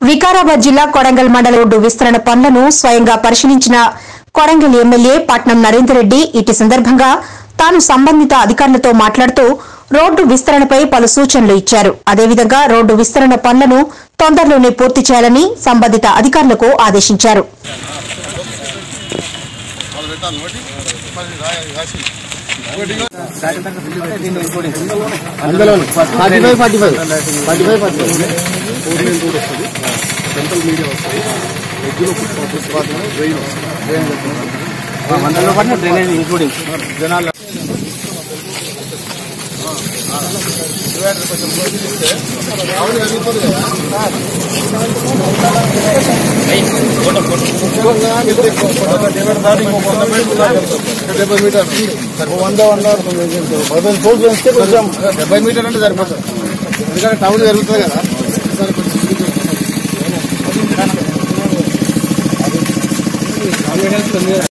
వికారాబాద్ జిల్లా కొడంగల్ మండల రోడ్డు విస్తరణ పనులను స్వయంగా పరిశీలించిన కొడంగల్ ఎమ్మెల్యే పట్నం నరేందర్ రెడ్డి ఇటు సందర్భంగా తాను సంబంధిత అధికారులతో మాట్లాడుతూ రోడ్డు విస్తరణపై పలు సూచనలు ఇచ్చారు అదేవిధంగా రోడ్డు విస్తరణ పనులను తొందరలోనే పూర్తి చేయాలని సంబంధిత అధికారులకు ఆదేశించారు అందులో forty five forty five forty five forty five వందలో పడిన డ్రైనేజ్ ఇంక్లూడింగ్ జనాలు డెబ్బై మీటర్ వంద వంద పదిహేను కోట్లు వేస్తే కొంచెం డెబ్బై మీటర్ అంటే సరిపోతుంది ఎందుకంటే టౌన్ జరుగుతుంది కదా